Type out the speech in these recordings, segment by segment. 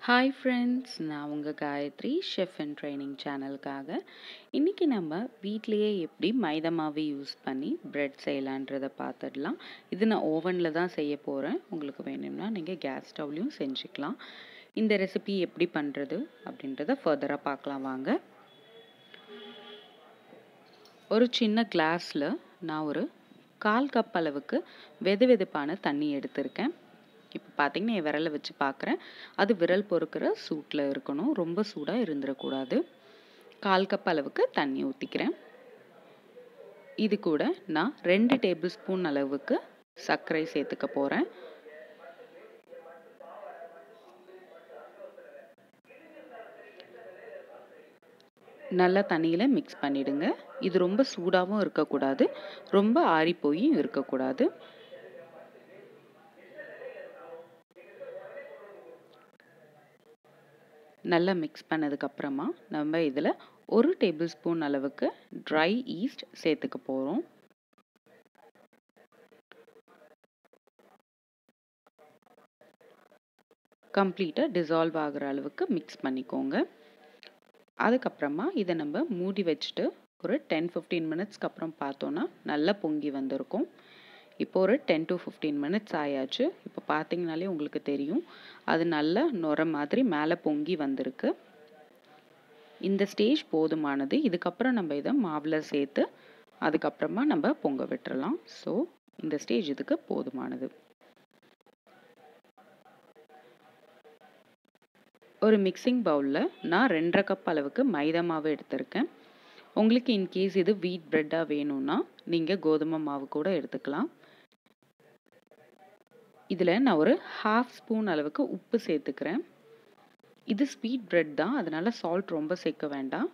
hi friends நான் உங்கள் Gayathri chef and training சேனலுக்காக இன்றைக்கி நம்ம வீட்டிலையே எப்படி மைதா மாவு யூஸ் பண்ணி பிரெட் செய்யலான்றதை பார்த்துடலாம் இது நான் ஓவனில் தான் செய்ய போகிறேன் உங்களுக்கு வேணும்னா நீங்கள் கேஸ் ஸ்டவ்லையும் செஞ்சுக்கலாம் இந்த ரெசிபி எப்படி பண்ணுறது அப்படின்றத ஃபர்தராக பார்க்கலாம் வாங்க ஒரு சின்ன கிளாஸில் நான் ஒரு கால் கப் அளவுக்கு வெது வெதுப்பான தண்ணி எடுத்திருக்கேன் இப்போ பார்த்தீங்கன்னா என் விரலை வச்சு பார்க்குறேன் அது விரல் பொறுக்கிற சூட்டில் இருக்கணும் ரொம்ப சூடாக இருந்துடக்கூடாது கால் கப் அளவுக்கு தண்ணி ஊற்றிக்கிறேன் இது கூட நான் ரெண்டு டேபிள் ஸ்பூன் அளவுக்கு சர்க்கரை சேர்த்துக்க போகிறேன் நல்லா தண்ணியில் மிக்ஸ் பண்ணிவிடுங்க இது ரொம்ப சூடாகவும் இருக்கக்கூடாது ரொம்ப ஆறி போயும் இருக்கக்கூடாது நல்லா மிக்ஸ் பண்ணதுக்கப்புறமா நம்ம இதில் ஒரு டேபிள் ஸ்பூன் அளவுக்கு ட்ரை ஈஸ்ட் சேர்த்துக்க போகிறோம் கம்ப்ளீட்டாக டிசால்வ் ஆகிற அளவுக்கு மிக்ஸ் பண்ணிக்கோங்க அதுக்கப்புறமா இதை நம்ம மூடி வச்சுட்டு ஒரு டென் ஃபிஃப்டீன் மினிட்ஸ்க்கு அப்புறம் பார்த்தோன்னா நல்லா பொங்கி வந்திருக்கும் இப்போ ஒரு டென் டு ஃபிஃப்டீன் மினிட்ஸ் ஆயாச்சு இப்போ பார்த்தீங்கனாலே உங்களுக்கு தெரியும் அது நல்லா நுர மாதிரி மேலே பொங்கி வந்திருக்கு இந்த ஸ்டேஜ் போதுமானது இதுக்கப்புறம் நம்ம இதை மாவில் சேர்த்து அதுக்கப்புறமா நம்ம பொங்க விட்டுறலாம் ஸோ இந்த ஸ்டேஜ் இதுக்கு போதுமானது ஒரு மிக்சிங் பவுலில் நான் ரெண்டரை கப் அளவுக்கு மைதா மாவு எடுத்திருக்கேன் உங்களுக்கு இன்கேஸ் இது வீட் ப்ரெட்டாக வேணும்னா நீங்கள் கோதுமை மாவு கூட எடுத்துக்கலாம் இதில் நான் ஒரு ஹாஃப் ஸ்பூன் அளவுக்கு உப்பு சேர்த்துக்கிறேன் இது ஸ்வீட் ப்ரெட் தான் அதனால சால்ட் ரொம்ப சேர்க்க வேண்டாம்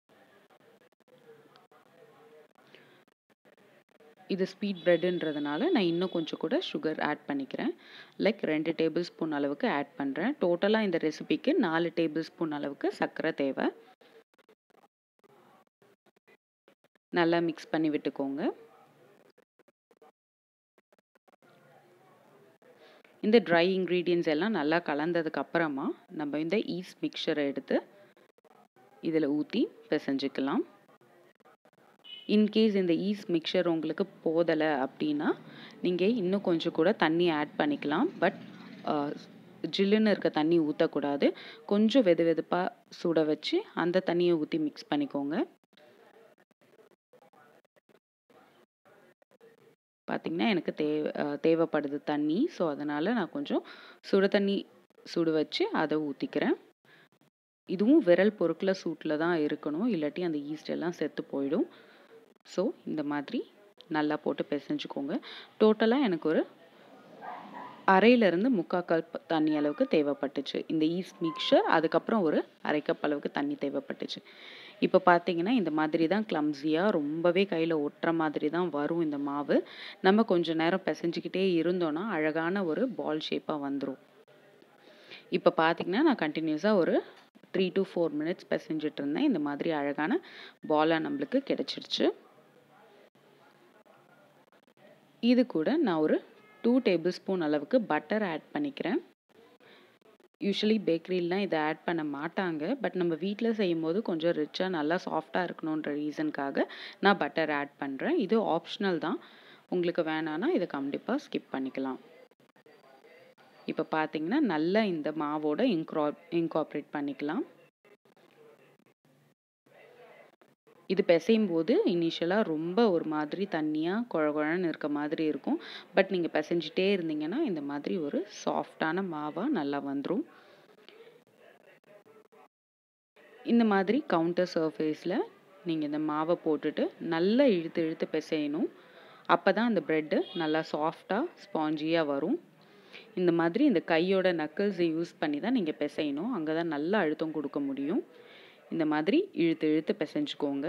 இது ஸ்வீட் ப்ரெட்டுன்றதுனால நான் இன்னும் கொஞ்சம் கூட சுகர் ஆட் பண்ணிக்கிறேன் லைக் ரெண்டு டேபிள் ஸ்பூன் அளவுக்கு ஆட் பண்ணுறேன் டோட்டலாக இந்த ரெசிபிக்கு நாலு டேபிள் ஸ்பூன் அளவுக்கு சர்க்கரை தேவை நல்லா மிக்ஸ் பண்ணி விட்டுக்கோங்க இந்த ட்ரை இன்க்ரீடியன்ஸ் எல்லாம் நல்லா கலந்ததுக்கு அப்புறமா நம்ம இந்த ஈஸ்ட் மிக்சரை எடுத்து இதில் ஊற்றி பிசைஞ்சிக்கலாம் இன்கேஸ் இந்த ஈஸ்ட் மிக்சர் உங்களுக்கு போதலை அப்படின்னா நீங்கள் இன்னும் கொஞ்சம் கூட தண்ணி ஆட் பண்ணிக்கலாம் பட் ஜில்லுன்னு இருக்க தண்ணி ஊற்றக்கூடாது கொஞ்சம் வெது வெதுப்பாக சுட வச்சு அந்த தண்ணியை ஊற்றி மிக்ஸ் பண்ணிக்கோங்க பார்த்திங்கன்னா எனக்கு தேவை தேவைப்படுது தண்ணி ஸோ அதனால் நான் கொஞ்சம் சுட தண்ணி சுடு வச்சு அதை ஊற்றிக்கிறேன் இதுவும் விரல் பொருட்களை சூட்டில் தான் இருக்கணும் இல்லாட்டி அந்த ஈஸ்ட் எல்லாம் செத்து போயிடும் ஸோ இந்த மாதிரி நல்லா போட்டு பிசைஞ்சுக்கோங்க டோட்டலாக எனக்கு ஒரு அரையிலேருந்து முக்கால் கப் தண்ணி அளவுக்கு தேவைப்பட்டுச்சு இந்த ஈஸ்ட் மிக்சர் அதுக்கப்புறம் ஒரு அரை கப் அளவுக்கு தண்ணி தேவைப்பட்டுச்சு இப்போ பார்த்தீங்கன்னா இந்த மாதிரி தான் கிளம்ஸியாக ரொம்பவே கையில் ஒட்டுற மாதிரி தான் வரும் இந்த மாவு நம்ம கொஞ்சம் நேரம் பிசைஞ்சிக்கிட்டே இருந்தோன்னா அழகான ஒரு பால் ஷேப்பாக வந்துடும் இப்போ பார்த்தீங்கன்னா நான் கண்டினியூஸாக ஒரு த்ரீ டு ஃபோர் மினிட்ஸ் பிசைஞ்சிட்டு இருந்தேன் இந்த மாதிரி அழகான பாலாக நம்மளுக்கு கிடச்சிருச்சு இது கூட நான் ஒரு டூ டேபிள் ஸ்பூன் அளவுக்கு பட்டர் ஆட் பண்ணிக்கிறேன் யூஸ்வலி பேக்கரிலாம் இதை ஆட் பண்ண மாட்டாங்க பட் நம்ம வீட்டில் செய்யும் போது கொஞ்சம் ரிச்சாக நல்லா சாஃப்டாக இருக்கணுன்ற ரீசனுக்காக நான் பட்டர் ஆட் பண்ணுறேன் இது ஆப்ஷனல் தான் உங்களுக்கு வேணான்னா இதை கண்டிப்பாக ஸ்கிப் பண்ணிக்கலாம் இப்போ பார்த்தீங்கன்னா நல்லா இந்த மாவோட இன்க்ரா இன்காப்ரேட் பண்ணிக்கலாம் இது பிசையும் போது இனிஷியலாக ரொம்ப ஒரு மாதிரி தண்ணியாக குழ குழன்னு இருக்க மாதிரி இருக்கும் பட் நீங்கள் பிசைஞ்சிட்டே இருந்தீங்கன்னா இந்த மாதிரி ஒரு சாஃப்டான மாவாக நல்லா வந்துடும் இந்த மாதிரி கவுண்டர் சர்ஃபேஸில் நீங்கள் இந்த மாவை போட்டுட்டு நல்லா இழுத்து இழுத்து பிசையணும் அப்போ தான் அந்த ப்ரெட்டு நல்லா சாஃப்டாக ஸ்பாஞ்சியாக வரும் இந்த மாதிரி இந்த கையோட நக்கிள்ஸை யூஸ் பண்ணி தான் நீங்கள் பிசையணும் அங்கே தான் நல்லா அழுத்தம் கொடுக்க முடியும் இந்த மாதிரி இழுத்து இழுத்து பிசைஞ்சுக்கோங்க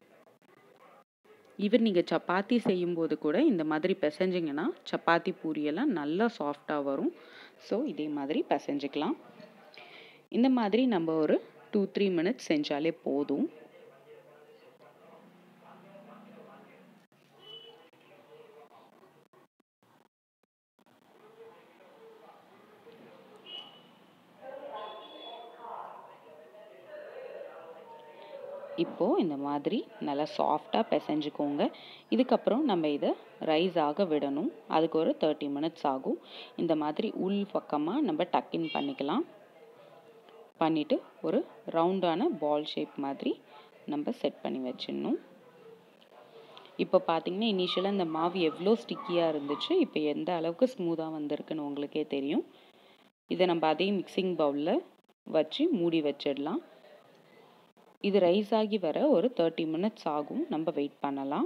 ஈவன் நீங்கள் சப்பாத்தி செய்யும்போது கூட இந்த மாதிரி பிசைஞ்சிங்கன்னா சப்பாத்தி பூரியெல்லாம் நல்லா சாஃப்டாக வரும் ஸோ இதே மாதிரி பிசைஞ்சிக்கலாம் இந்த மாதிரி நம்ம ஒரு டூ த்ரீ மினிட்ஸ் செஞ்சாலே போதும் இப்போது இந்த மாதிரி நல்லா சாஃப்டாக பிசைஞ்சுக்கோங்க இதுக்கப்புறம் நம்ம இதை ரைஸ் ஆக விடணும் அதுக்கு ஒரு தேர்ட்டி மினிட்ஸ் ஆகும் இந்த மாதிரி உள் பக்கமாக நம்ம டக்கின் பண்ணிக்கலாம் பண்ணிவிட்டு ஒரு ரவுண்டான பால் ஷேப் மாதிரி நம்ம செட் பண்ணி வச்சிடணும் இப்போ பார்த்தீங்கன்னா இனிஷியலாக இந்த மாவு எவ்வளோ ஸ்டிக்கியாக இருந்துச்சு இப்போ எந்த அளவுக்கு ஸ்மூத்தாக வந்திருக்குன்னு உங்களுக்கே தெரியும் இதை நம்ம அதே மிக்சிங் பவுலில் வச்சு மூடி வச்சிடலாம் இது ரைஸ் ஆகி வர ஒரு தேர்ட்டி மினிட்ஸ் ஆகும் நம்ம வெயிட் பண்ணலாம்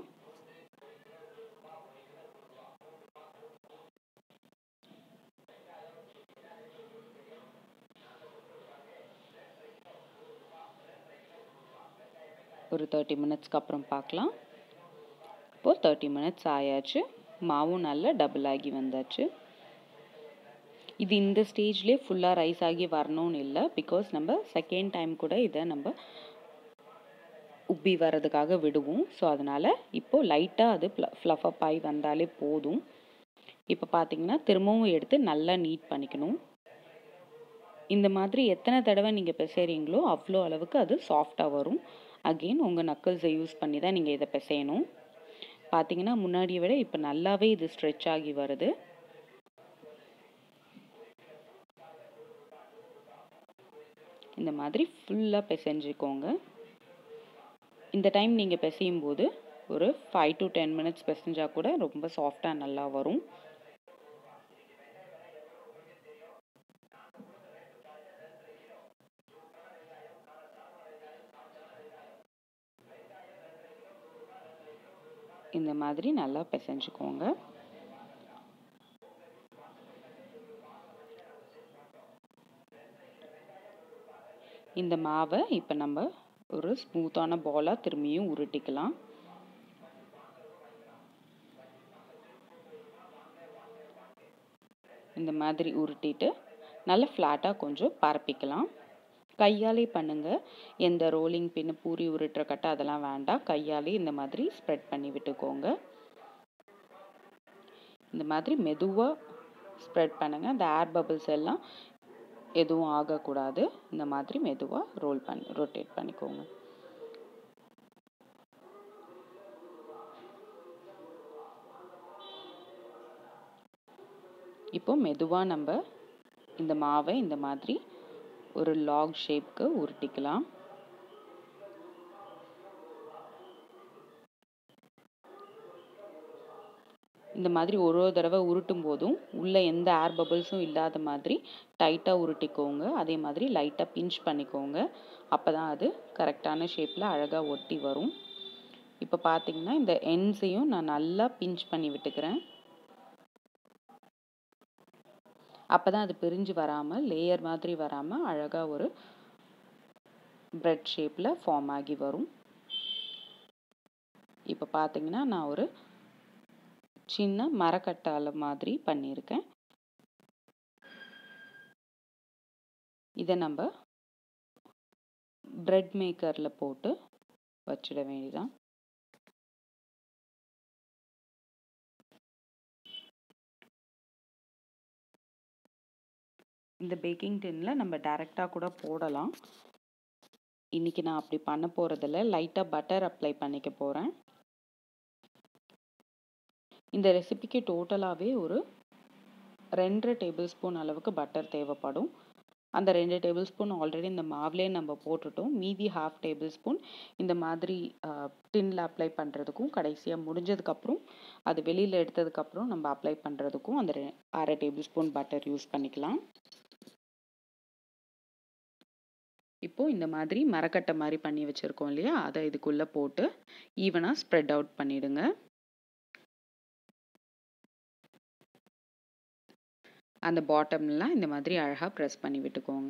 ஒரு தேர்ட்டி மினிட்ஸ்க்கு அப்புறம் பார்க்கலாம் இப்போது தேர்ட்டி மினிட்ஸ் ஆயாச்சு மாவும் நல்லா டபுள் ஆகி வந்தாச்சு இது இந்த ஸ்டேஜ்லேயே ஃபுல்லாக ரைஸ் ஆகி வரணும்னு இல்லை பிகாஸ் நம்ம செகண்ட் டைம் கூட இதை நம்ம உப்பி வர்றதுக்காக விடுவோம் ஸோ அதனால் இப்போது லைட்டாக அது ஃப்ளஃப் அப் ஆகி வந்தாலே போதும் இப்போ பார்த்தீங்கன்னா திரும்பவும் எடுத்து நல்லா நீட் பண்ணிக்கணும் இந்த மாதிரி எத்தனை தடவை நீங்கள் பிசைறீங்களோ அவ்வளோ அளவுக்கு அது சாஃப்டாக வரும் அகெயின் உங்கள் நக்கல்ஸை யூஸ் பண்ணி தான் நீங்கள் இதை பிசையணும் பார்த்தீங்கன்னா முன்னாடியை விட இப்போ நல்லாவே இது ஸ்ட்ரெச் ஆகி வருது இந்த மாதிரி ஃபுல்லாக பிசைஞ்சுக்கோங்க இந்த டைம் நீங்கள் பிசையும் போது ஒரு ஃபைவ் டு டென் மினிட்ஸ் பிசைஞ்சால் கூட ரொம்ப சாஃப்டாக நல்லா வரும் இந்த மாதிரி நல்லா பிசைஞ்சுக்கோங்க இந்த மாவை இப்போ நம்ம ஒரு ஸ்மூத்தான பாலாக திரும்பியும் உருட்டிக்கலாம் இந்த மாதிரி உருட்டிட்டு நல்லா ஃப்ளாட்டாக கொஞ்சம் பரப்பிக்கலாம் கையாலே பண்ணுங்கள் எந்த ரோலிங் பின்னு பூரி உருட்டுற கட்டை அதெல்லாம் வேண்டாம் கையாலே இந்த மாதிரி ஸ்ப்ரெட் பண்ணி விட்டுக்கோங்க இந்த மாதிரி மெதுவாக ஸ்ப்ரெட் பண்ணுங்கள் அந்த ஏர் பபிள்ஸ் எல்லாம் எதுவும் ஆகக்கூடாது இந்த மாதிரி மெதுவாக ரோல் பண்ணி ரொட்டேட் பண்ணிக்கோங்க இப்போ மெதுவாக நம்ம இந்த மாவை இந்த மாதிரி ஒரு லாக் ஷேப்க்கு உருட்டிக்கலாம் இந்த மாதிரி ஒரு ஒரு தடவை உருட்டும் போதும் உள்ளே எந்த ஏர் பபிள்ஸும் இல்லாத மாதிரி டைட்டாக உருட்டிக்கோங்க அதே மாதிரி லைட்டாக பிஞ்ச் பண்ணிக்கோங்க அப்போ தான் அது கரெக்டான ஷேப்பில் அழகாக ஒட்டி வரும் இப்போ பார்த்தீங்கன்னா இந்த எண்ட்ஸையும் நான் நல்லா பிஞ்ச் பண்ணி விட்டுக்கிறேன் அப்போ தான் அது பிரிஞ்சு வராமல் லேயர் மாதிரி வராமல் அழகாக ஒரு பிரெட் ஷேப்பில் ஃபார்ம் ஆகி வரும் இப்போ பார்த்தீங்கன்னா நான் ஒரு சின்ன மரக்கட்டால மாதிரி பண்ணியிருக்கேன் இதை நம்ம பிரெட் மேக்கரில் போட்டு வச்சிட வேண்டியதான் இந்த பேக்கிங் டின்னில் நம்ம டைரெக்டாக கூட போடலாம் இன்றைக்கி நான் அப்படி பண்ண போகிறதில்ல லைட்டாக பட்டர் அப்ளை பண்ணிக்க போகிறேன் இந்த ரெசிபிக்கு டோட்டலாகவே ஒரு ரெண்டரை டேபிள் ஸ்பூன் அளவுக்கு பட்டர் தேவைப்படும் அந்த ரெண்டு டேபிள் ஸ்பூன் ஆல்ரெடி இந்த மாவுலேயே நம்ம போட்டுட்டோம் மீதி ஹாஃப் டேபிள் ஸ்பூன் இந்த மாதிரி டின்னில் அப்ளை பண்ணுறதுக்கும் கடைசியாக முடிஞ்சதுக்கப்புறம் அது வெளியில் எடுத்ததுக்கப்புறம் நம்ம அப்ளை பண்ணுறதுக்கும் அந்த அரை டேபிள் ஸ்பூன் பட்டர் யூஸ் பண்ணிக்கலாம் இப்போது இந்த மாதிரி மரக்கட்டை மாதிரி பண்ணி வச்சுருக்கோம் இல்லையா அதை இதுக்குள்ளே போட்டு ஈவனாக ஸ்ப்ரெட் அவுட் பண்ணிவிடுங்க அந்த பாட்டம்லாம் இந்த மாதிரி அழகாக ப்ரெஸ் பண்ணி விட்டுக்கோங்க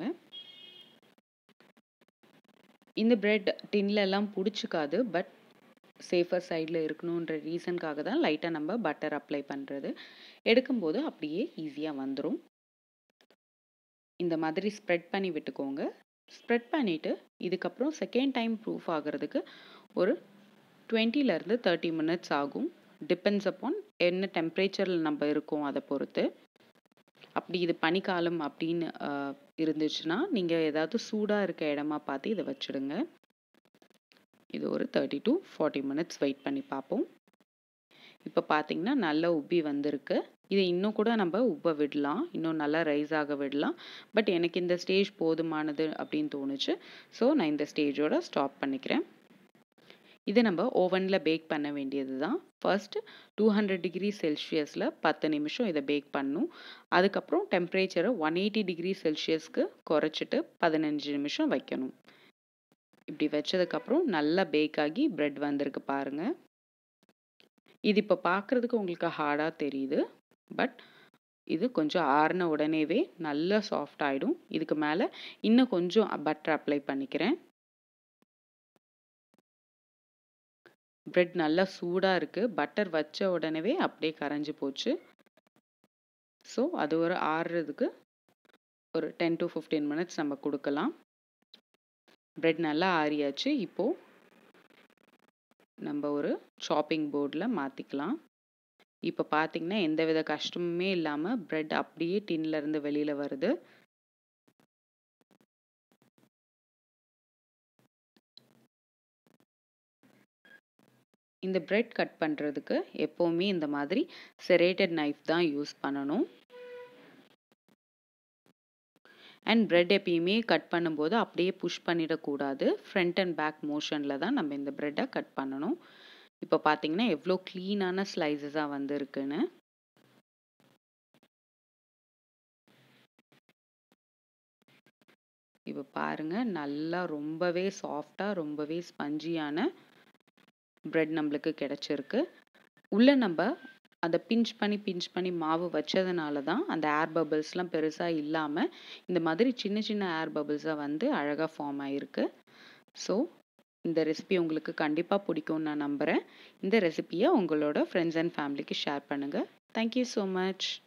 இந்த பிரெட் டின்ல எல்லாம் பிடிச்சிக்காது பட் சேஃபர் சைடில் இருக்கணுன்ற ரீசனுக்காக தான் லைட்டாக நம்ம பட்டர் அப்ளை பண்ணுறது எடுக்கும்போது அப்படியே ஈஸியாக வந்துடும் இந்த மாதிரி ஸ்ப்ரெட் பண்ணி விட்டுக்கோங்க ஸ்ப்ரெட் பண்ணிவிட்டு இதுக்கப்புறம் செகண்ட் டைம் ப்ரூஃப் ஆகிறதுக்கு ஒரு டுவெண்ட்டிலேருந்து தேர்ட்டி மினிட்ஸ் ஆகும் டிபெண்ட்ஸ் அப்பான் என்ன டெம்பரேச்சரில் நம்ம இருக்கோம் அதை பொறுத்து அப்படி இது பனிக்காலம் அப்படின்னு இருந்துச்சுன்னா நீங்கள் ஏதாவது சூடாக இருக்க இடமா பார்த்து இதை வச்சுடுங்க இது ஒரு thirty to forty minutes wait பண்ணி பார்ப்போம் இப்போ பார்த்தீங்கன்னா நல்லா உப்பி வந்திருக்கு இதை இன்னும் கூட நம்ம உப்ப விடலாம் இன்னும் நல்லா ரைஸ் ஆக விடலாம் பட் எனக்கு இந்த ஸ்டேஜ் போதுமானது அப்படின்னு தோணுச்சு ஸோ நான் இந்த ஸ்டேஜோட ஸ்டாப் பண்ணிக்கிறேன் இதை நம்ம ஓவனில் பேக் பண்ண வேண்டியது தான் ஃபர்ஸ்ட் டூ ஹண்ட்ரட் டிகிரி செல்சியஸில் பத்து நிமிஷம் இதை பேக் பண்ணும் அதுக்கப்புறம் டெம்பரேச்சரை ஒன் எயிட்டி டிகிரி செல்சியஸ்க்கு குறைச்சிட்டு பதினஞ்சு நிமிஷம் வைக்கணும் இப்படி வச்சதுக்கப்புறம் நல்லா பேக் ஆகி பிரெட் வந்திருக்கு பாருங்கள் இது இப்போ பார்க்குறதுக்கு உங்களுக்கு ஹார்டாக தெரியுது பட் இது கொஞ்சம் ஆறின உடனேவே நல்லா சாஃப்ட் ஆகிடும் இதுக்கு மேலே இன்னும் கொஞ்சம் பட்டர் அப்ளை பண்ணிக்கிறேன் பிரெட் நல்லா சூடாக இருக்குது பட்டர் வச்ச உடனே அப்படியே கரைஞ்சி போச்சு ஸோ அது ஒரு ஆறுறதுக்கு ஒரு டென் டு ஃபிஃப்டீன் மினிட்ஸ் நம்ம கொடுக்கலாம் பிரெட் நல்லா ஆறியாச்சு இப்போது நம்ம ஒரு சாப்பிங் போர்டில் மாற்றிக்கலாம் இப்போ பார்த்தீங்கன்னா எந்த வித கஷ்டமுமே இல்லாமல் பிரெட் அப்படியே டின்லேருந்து வெளியில் வருது இந்த பிரெட் கட் பண்ணுறதுக்கு எப்போவுமே இந்த மாதிரி செரேட்டட் நைஃப் தான் யூஸ் பண்ணணும் அண்ட் பிரெட் எப்பயுமே கட் பண்ணும்போது அப்படியே புஷ் பண்ணிடக்கூடாது ஃப்ரண்ட் அண்ட் பேக் மோஷனில் தான் நம்ம இந்த ப்ரெட்டை கட் பண்ணணும் இப்போ பார்த்தீங்கன்னா எவ்வளோ க்ளீனான ஸ்லைசஸாக வந்திருக்குன்னு இப்போ பாருங்கள் நல்லா ரொம்பவே சாஃப்டாக ரொம்பவே ஸ்பஞ்சியான ப்ரெட் நம்மளுக்கு கிடச்சிருக்கு உள்ளே நம்ம அதை பிஞ்ச் பண்ணி பிஞ்ச் பண்ணி மாவு வச்சதுனால தான் அந்த ஏர் பபிள்ஸ்லாம் பெருசாக இல்லாமல் இந்த மாதிரி சின்ன சின்ன ஏர் பபிள்ஸாக வந்து அழகாக ஃபார்ம் ஆகிருக்கு ஸோ இந்த ரெசிபி உங்களுக்கு கண்டிப்பாக பிடிக்கும்னு நான் நம்புகிறேன் இந்த ரெசிபியை உங்களோட ஃப்ரெண்ட்ஸ் அண்ட் ஃபேமிலிக்கு ஷேர் பண்ணுங்கள் தேங்க்யூ ஸோ மச்